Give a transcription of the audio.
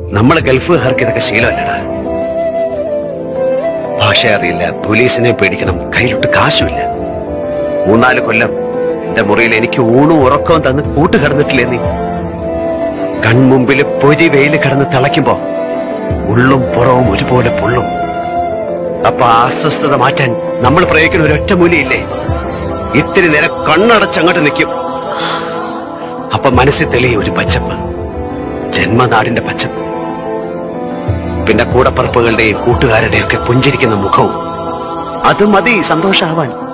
നമ്മളെ ഗൾഫുകാർക്ക് ഇതൊക്കെ ശീലമല്ലടാ ഭാഷ അറിയില്ല പോലീസിനെ പേടിക്കണം കയ്യിലോട്ട് കാശുമില്ല മൂന്നാല് കൊല്ലം എന്റെ മുറിയിൽ എനിക്ക് ഊണും ഉറക്കവും തന്ന് കൂട്ട് കിടന്നിട്ടില്ലേ നീ കൺമുമ്പിൽ പൊരി വെയില് കിടന്ന് തിളയ്ക്കുമ്പോ ഉള്ളും പുറവും ഒരുപോലെ പൊള്ളും അപ്പൊ ആ അസ്വസ്ഥത മാറ്റാൻ നമ്മൾ പ്രയോഗിക്കുന്ന ഒരു ഒറ്റമൂലിയില്ലേ ഇത്തിരി നേരം കണ്ണടച്ചങ്ങോട്ട് നിൽക്കും അപ്പൊ മനസ്സിൽ തെളിയും ഒരു പച്ചപ്പ് ജന്മനാടിന്റെ പച്ചപ്പ് പിന്നെ കൂടപ്പറപ്പുകളുടെയും കൂട്ടുകാരുടെയും ഒക്കെ പുഞ്ചിരിക്കുന്ന മുഖവും അത് മതി സന്തോഷാവാൻ